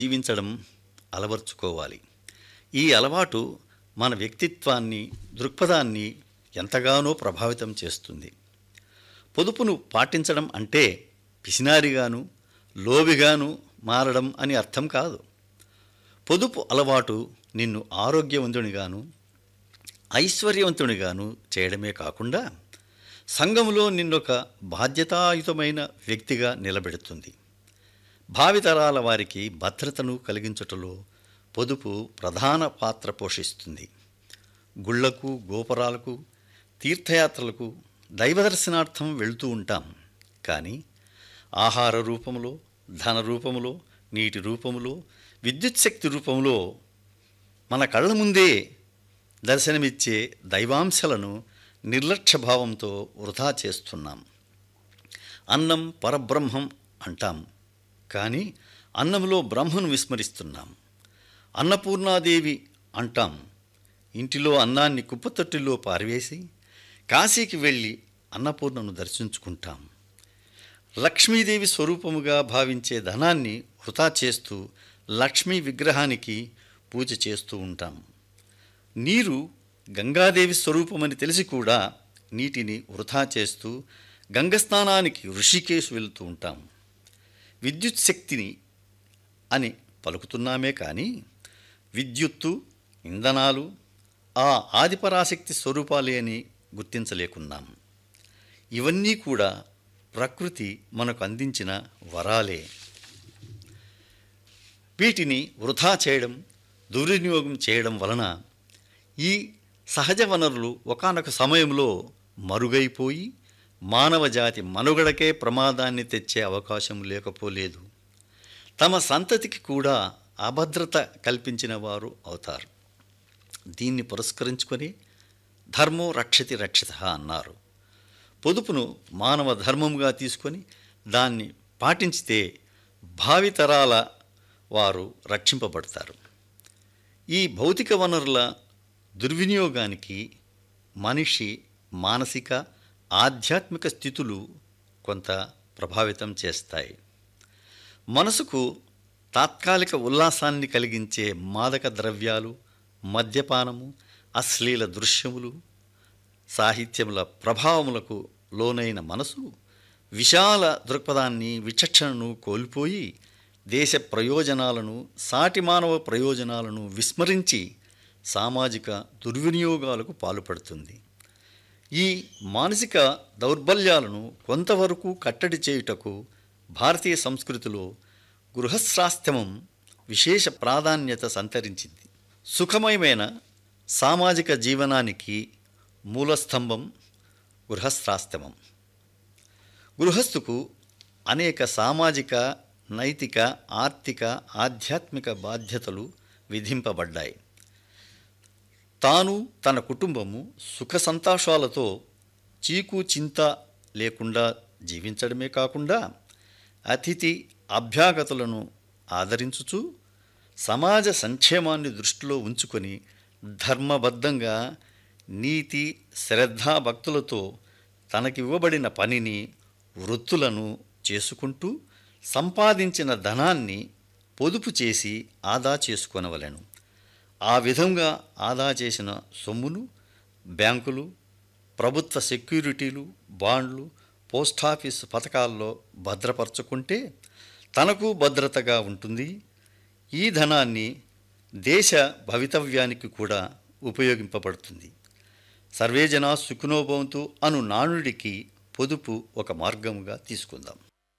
జీవించడం అలవర్చుకోవాలి ఈ అలవాటు మన వ్యక్తిత్వాన్ని దృక్పథాన్ని ఎంతగానో ప్రభావితం చేస్తుంది పొదుపును పాటించడం అంటే పిసినారిగాను లోబిగాను మారడం అని అర్థం కాదు పొదుపు అలవాటు నిన్ను ఆరోగ్యవంతునిగాను ఐశ్వర్యవంతునిగాను చేయడమే కాకుండా సంఘంలో నిన్నొక బాధ్యతాయుతమైన వ్యక్తిగా నిలబెడుతుంది భావితరాల వారికి భద్రతను కలిగించుటలో పొదుపు ప్రధాన పాత్ర పోషిస్తుంది గుళ్లకు గోపురాలకు తీర్థయాత్రలకు దైవదర్శనార్థం వెళ్తూ ఉంటాం కానీ ఆహార రూపంలో ధన రూపంలో నీటి రూపంలో విద్యుత్ శక్తి రూపంలో మన కళ్ళ ముందే దర్శనమిచ్చే దైవాంశాలను నిర్లక్ష్య భావంతో వృధా చేస్తున్నాం అన్నం పరబ్రహ్మం అంటాం కానీ అన్నంలో బ్రహ్మను విస్మరిస్తున్నాం అన్నపూర్ణాదేవి అంటాం ఇంటిలో అన్నాన్ని కుప్పతొట్టిలో పారవేసి కాశీకి వెళ్ళి అన్నపూర్ణను దర్శించుకుంటాం లక్ష్మీదేవి స్వరూపముగా భావించే ధనాన్ని వృధా చేస్తూ లక్ష్మీ విగ్రహానికి పూజ చేస్తూ ఉంటాం నీరు గంగాదేవి స్వరూపమని తెలిసి కూడా నీటిని వృధా చేస్తూ గంగస్నానానికి ఋషికేశ్ వెళ్తూ ఉంటాం విద్యుత్ శక్తిని అని పలుకుతున్నామే కానీ విద్యుత్తు ఇంధనాలు ఆ ఆదిపరాశక్తి స్వరూపాలే అని గుర్తించలేకున్నాం ఇవన్నీ కూడా ప్రకృతి మనకు అందించిన వరాలే వీటిని వృధా చేయడం దుర్వినియోగం చేయడం వలన ఈ సహజ వనరులు ఒకానొక సమయంలో మరుగైపోయి మానవ జాతి మనుగడకే ప్రమాదాన్ని తెచ్చే అవకాశం లేకపోలేదు తమ సంతతికి కూడా అభద్రత కల్పించిన వారు అవుతారు దీన్ని పురస్కరించుకొని ధర్మో రక్షతి రక్షిత అన్నారు పొదుపును మానవ ధర్మంగా తీసుకొని దాన్ని పాటించితే భావితరాల వారు రక్షింపబడతారు ఈ భౌతిక వనరుల దుర్వినియోగానికి మనిషి మానసిక ఆధ్యాత్మిక స్థితులు కొంత ప్రభావితం చేస్తాయి మనసుకు తాత్కాలిక ఉల్లాసాన్ని కలిగించే మాదక ద్రవ్యాలు మద్యపానము అశ్లీల దృశ్యములు సాహిత్యముల ప్రభావములకు లోనైన మనసు విశాల దృక్పథాన్ని విచక్షణను కోల్పోయి దేశ ప్రయోజనాలను సాటి మానవ ప్రయోజనాలను విస్మరించి సామాజిక దుర్వినియోగాలకు పాల్పడుతుంది ఈ మానసిక దౌర్బల్యాలను కొంతవరకు కట్టడి చేయుటకు భారతీయ సంస్కృతిలో గృహస్వాస్థ్యమం విశేష ప్రాధాన్యత సంతరించింది సుఖమయమైన సామాజిక జీవనానికి మూలస్తంభం గృహస్థాశ్రమం గృహస్థుకు అనేక సామాజిక నైతిక ఆర్థిక ఆధ్యాత్మిక బాధ్యతలు విధింపబడ్డాయి తాను తన కుటుంబము సుఖ సంతోషాలతో చీకు చింత లేకుండా జీవించడమే కాకుండా అతిథి అభ్యాగతులను ఆదరించుచు సమాజ సంక్షేమాన్ని దృష్టిలో ఉంచుకొని ధర్మబద్ధంగా నీతి శ్రద్ధాభక్తులతో తనకివ్వబడిన పనిని వృత్తులను చేసుకుంటూ సంపాదించిన ధనాన్ని పొదుపు చేసి ఆదా చేసుకొనవలెను ఆ విధంగా ఆదా చేసిన సొమ్మును బ్యాంకులు ప్రభుత్వ సెక్యూరిటీలు బాండ్లు పోస్టాఫీస్ పథకాల్లో భద్రపరచుకుంటే తనకు భద్రతగా ఉంటుంది ఈ ధనాన్ని దేశ భవితవ్యానికి కూడా ఉపయోగింపబడుతుంది సర్వే జనా సుఖినోభవంతు అను నానుడికి పొదుపు ఒక మార్గముగా తీసుకుందాం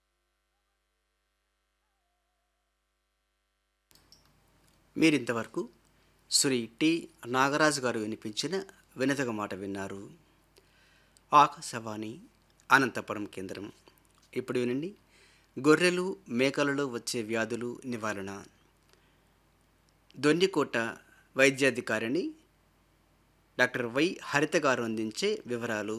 మీరింతవరకు శ్రీ టి నాగరాజు గారు వినిపించిన వినతగ మాట విన్నారు ఆకాశవాణి అనంతపురం కేంద్రం ఇప్పుడు వినండి గొర్రెలు మేకలలో వచ్చే వ్యాధులు నివారణ దొండికోట వైద్యాధికారిని డాక్టర్ వై హరిత గారు అందించే వివరాలు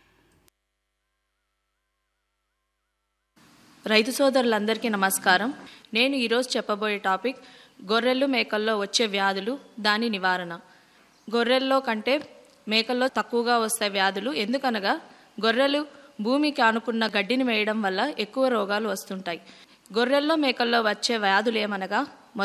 రైతు సోదరులందరికీ నమస్కారం నేను ఈరోజు చెప్పబోయే టాపిక్ గొర్రెలు మేకల్లో వచ్చే వ్యాధులు దాని నివారణ గొర్రెల్లో కంటే మేకల్లో తక్కువగా వస్తాయి వ్యాధులు ఎందుకనగా గొర్రెలు భూమికి ఆనుకున్న గడ్డిని మేయడం వల్ల ఎక్కువ రోగాలు వస్తుంటాయి గొర్రెల్లో మేకల్లో వచ్చే వ్యాధులు ఏమనగా